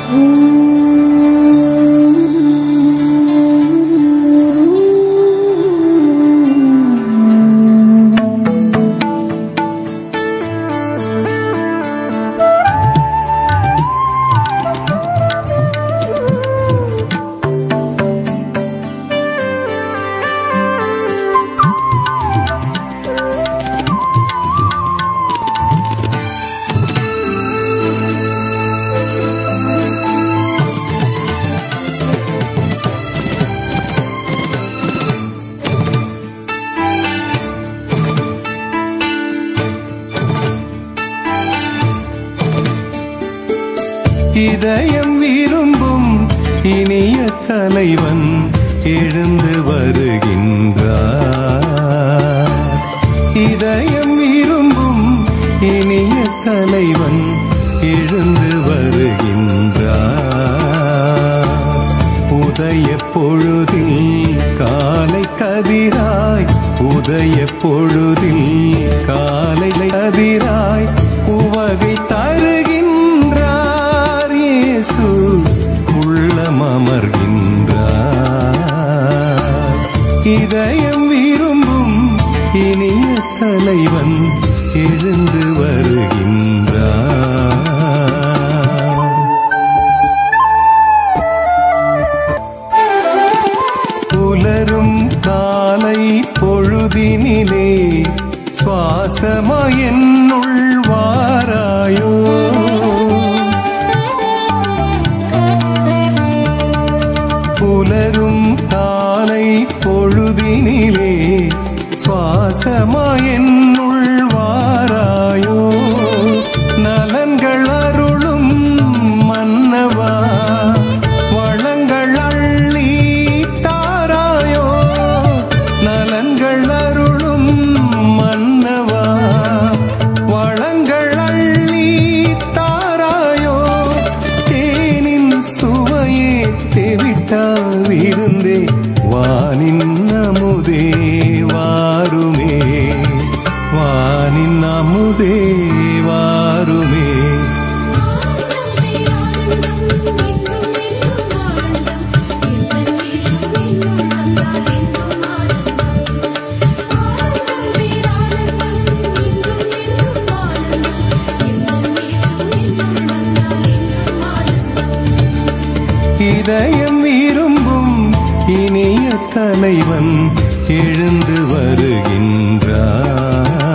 இதயம் விரும்பும் இனிய தலைவன் எழுந்து வருகின்றார் இதயம் விரும்பும் இனிய தலைவன் எழுந்து வருகின்றார் உதய பொழுதில் காலை கதிராய் உதய பொழுதில் காலை கதிராய் உவகை தருகின்றார் இயேசு உள்ளம் அமர்கின்றார் இதயம் விரும்பும் இனிய தலைவன் எழுந்து வருகின்றார் புலரும் காலை பொழுதினிலே சுவாசமாய் என்னுள் வாராயோ புலரும் காலை பொழுதினிலே சுவாசமாய் என்னுள் வாராயோ நலன்கள் அருளும் மன்னவா வளங்கள் அள்ளி தாராயோ நலன்கள் அருளும் மன்னவா வளங்கள் அள்ளி தாராயோ தேனின் சுவையே தெவிட்டா விருந்தே வானின் அமுதே வாருமே வானின் அமுதே வாருமே இதயம் விரும்பும் இனிய தலைவன் எழுந்து வருகின்றார்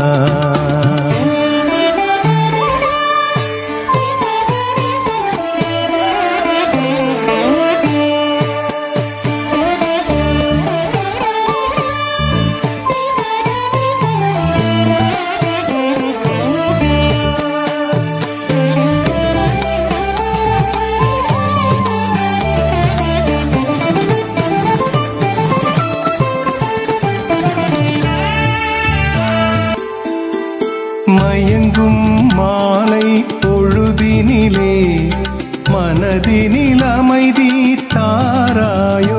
மயங்கும் மாலை பொழுதினிலே மனதினில் அமைதி தாராயோ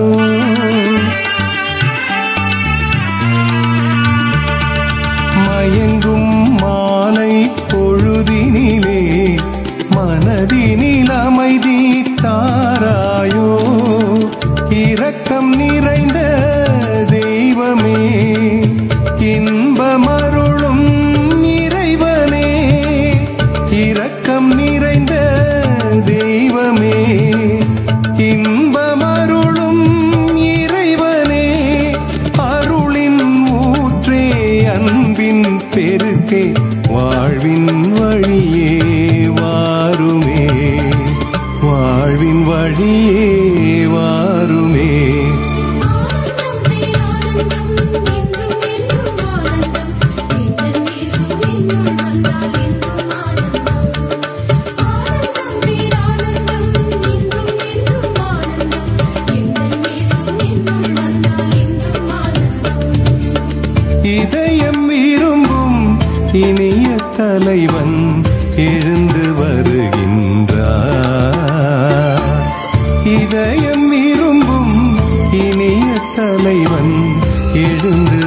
மயங்கும் மாலை பொழுதினிலே மனதினில் அமைதி தாராயோ இரக்கம் நிறைந்த தெய்வமே இன்பமருளும் இறைவனே இரக்கம் நிறைந்த தெய்வமே இன்பமருளும் இறைவனே அருளின் ஊற்றே அன்பின் பெருக்கே வாழ்வின் வழியே வாருமே வாழ்வின் வழியே வாருமே இதயம் விரும்பும் இனிய தலைவன் எழுந்து வருகின்றார் இதயம் விரும்பும் இனிய தலைவன் எழுந்து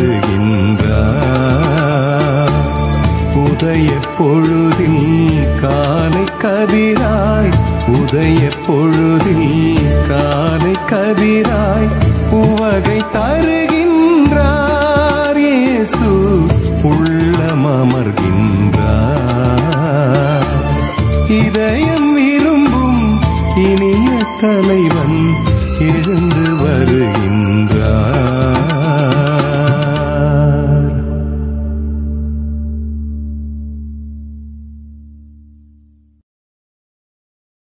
வருகின்றார் உதய பொழுதில் காலை கதிராய் உதய பொழுதில் காலை கதிராய் உவகை தருகின்றார் இயேசு உள்ளம் அமர்கின்றார் இதயம் விரும்பும் இனிய தலைவன் எழுந்து வருகின்றார்